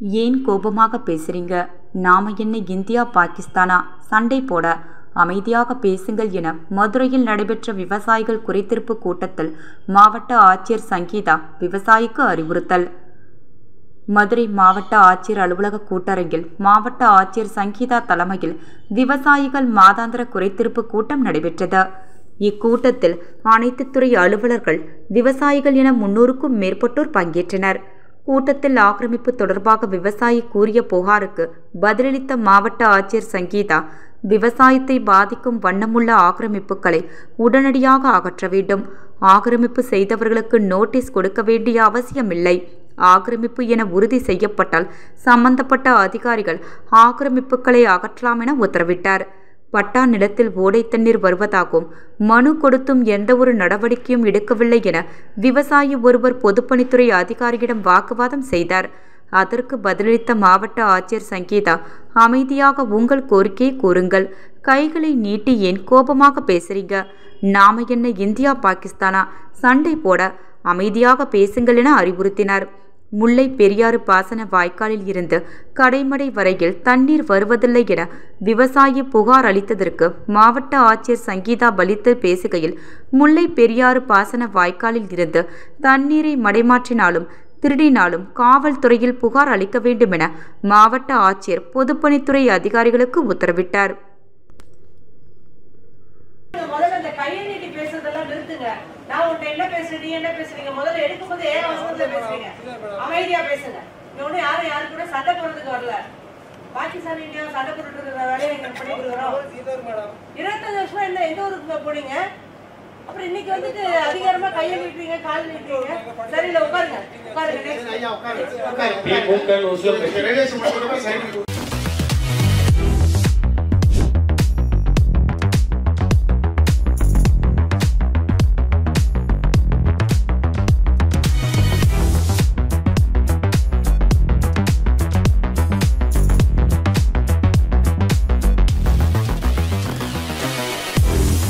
ஏன் கோபமாக பேசுறீங்க நாம என்ன இந்தியா பாகிஸ்தானா சண்டை போட அமைதியாக பேசுங்கள் என மதுரையில் நடைபெற்ற விவசாயிகள் குறைதீர்ப்பு கூட்டத்தில் மாவட்ட ஆட்சியர் சங்கீதா விவசாயிக்கு அறிவுறுத்தல் மதுரை மாவட்ட ஆட்சியர் அலுவலக கூட்டரங்கில் மாவட்ட ஆட்சியர் சங்கீதா தலைமையில் விவசாயிகள் மாதாந்திர குறைதீர்ப்பு கூட்டம் நடைபெற்றது இக்கூட்டத்தில் அனைத்து துறை அலுவலர்கள் விவசாயிகள் என முன்னூறுக்கும் மேற்பட்டோர் பங்கேற்றனர் கூட்டத்தில் ஆக்கிரமிப்பு தொடர்பாக விவசாயி கூறிய புகாருக்கு பதிலளித்த மாவட்ட ஆட்சியர் சங்கீதா விவசாயத்தை பாதிக்கும் வண்ணமுள்ள ஆக்கிரமிப்புகளை உடனடியாக அகற்ற வேண்டும் ஆக்கிரமிப்பு செய்தவர்களுக்கு நோட்டீஸ் கொடுக்க வேண்டிய அவசியமில்லை ஆக்கிரமிப்பு என உறுதி செய்யப்பட்டால் சம்பந்தப்பட்ட அதிகாரிகள் ஆக்கிரமிப்புகளை அகற்றலாம் என உத்தரவிட்டார் பட்டா நிலத்தில் ஓடை தண்ணீர் வருவதாகவும் மனு கொடுத்தும் எந்த ஒரு நடவடிக்கையும் எடுக்கவில்லை என விவசாயி ஒருவர் பொதுப்பணித்துறை அதிகாரியிடம் வாக்குவாதம் செய்தார் அதற்கு பதிலளித்த மாவட்ட ஆட்சியர் சங்கீதா அமைதியாக உங்கள் கோரிக்கையை கூறுங்கள் கைகளை நீட்டி ஏன் கோபமாக பேசுறீங்க நாம என்ன இந்தியா பாகிஸ்தானா சண்டை போட அமைதியாக பேசுங்கள் என அறிவுறுத்தினார் முல்லை பெரியாறு பாசன வாய்க்காலில் இருந்து கடைமடை வரையில் தண்ணீர் வருவதில்லை என விவசாயி புகார் அளித்ததற்கு மாவட்ட ஆட்சியர் சங்கீதா பலித்து பேசுகையில் முல்லை பெரியாறு பாசன வாய்க்காலில் இருந்து தண்ணீரை மடைமாற்றினாலும் திருடினாலும் காவல்துறையில் புகார் அளிக்க வேண்டும் என மாவட்ட ஆட்சியர் பொதுப்பணித்துறை அதிகாரிகளுக்கு உத்தரவிட்டார் முதல்ல இந்த கையை நீட்டி பேசுறதெல்லாம் நிறுத்துங்க நான் உன்ட்ட என்ன பேசுறேன் நீ என்ன பேசுறீங்க முதல்ல எடுக்கும்போது ஏன் அவசரத்துல பேசுறீங்க அமைதியா பேசுங்க இங்க ஒண்ணு யாரும் யாரு கூட சண்டை போடுறதுக்கு வரல பாகிஸ்தான் இந்தியா சண்டை போட்டுட்டு இருக்கிற வேலையை எங்க பண்ணி கொடுக்குறோம் இருபத்தஞ்சு வருஷமா என்ன எந்த ஊருக்கு போனீங்க அப்புறம் இன்னைக்கு வந்துட்டு அதிகாரமா கையை நீட்டுறீங்க கால் நீட்டுறீங்க சரி இல்ல உட்காருங்க உட்காருங்க next. திமுக